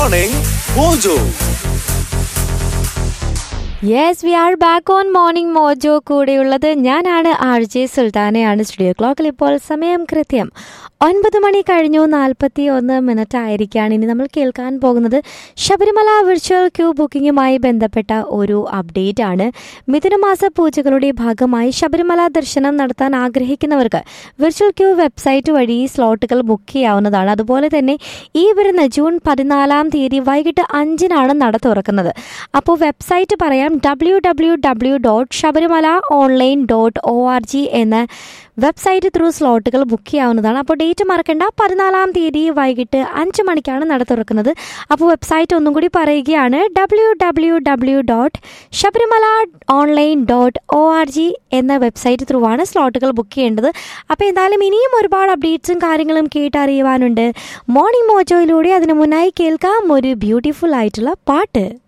Morning Mojo. Yes we are back on morning mojo കൂടെയുള്ളത് ഞാനാണ് R J സുൽത്താനയാണ് studio ക്ലോക്കിൽ ഇപ്പോൾ സമയം കൃത്യം ഒൻപത് മണി കഴിഞ്ഞു നാൽപ്പത്തി ഒന്ന് മിനിറ്റ് ആയിരിക്കുകയാണ് ഇനി നമ്മൾ കേൾക്കാൻ പോകുന്നത് ശബരിമല വിർച്വൽ ക്യൂ ബുക്കിംഗുമായി ബന്ധപ്പെട്ട ഒരു അപ്ഡേറ്റ് ആണ് മിഥുനമാസ പൂജകളുടെ ഭാഗമായി ശബരിമല ദർശനം നടത്താൻ ആഗ്രഹിക്കുന്നവർക്ക് വിർച്വൽ ക്യൂ വെബ്സൈറ്റ് വഴി സ്ലോട്ടുകൾ ബുക്ക് ചെയ്യാവുന്നതാണ് അതുപോലെ തന്നെ ഈ വരുന്ന ജൂൺ പതിനാലാം തീയതി വൈകിട്ട് അഞ്ചിനാണ് നട തുറക്കുന്നത് അപ്പോൾ വെബ്സൈറ്റ് പറയാം W W W dot Sabarimala online dot O R G എന്ന വെബ്സൈറ്റ് ത്രൂ സ്ലോട്ടുകൾ ബുക്ക് ചെയ്യാവുന്നതാണ് അപ്പോൾ ഡേറ്റ് മറക്കണ്ട പതിനാലാം തീയതി വൈകിട്ട് അഞ്ച് മണിക്കാണ് നട തുറക്കുന്നത് അപ്പോൾ വെബ്സൈറ്റ് ഒന്നും കൂടി പറയുകയാണ് W W W dot Sabarimala online dot O R G എന്ന വെബ്സൈറ്റ് ത്രൂ ആണ് സ്ലോട്ടുകൾ ബുക്ക് ചെയ്യേണ്ടത് അപ്പോൾ എന്തായാലും ഇനിയും ഒരുപാട് അപ്ഡേറ്റ്സും കാര്യങ്ങളും കേട്ടറിയുവാനുണ്ട് മോർണിംഗ് മോജോയിലൂടെ അതിനു മുന്നായി കേൾക്കാം ഒരു ബ്യൂട്ടിഫുൾ ആയിട്ടുള്ള പാട്ട്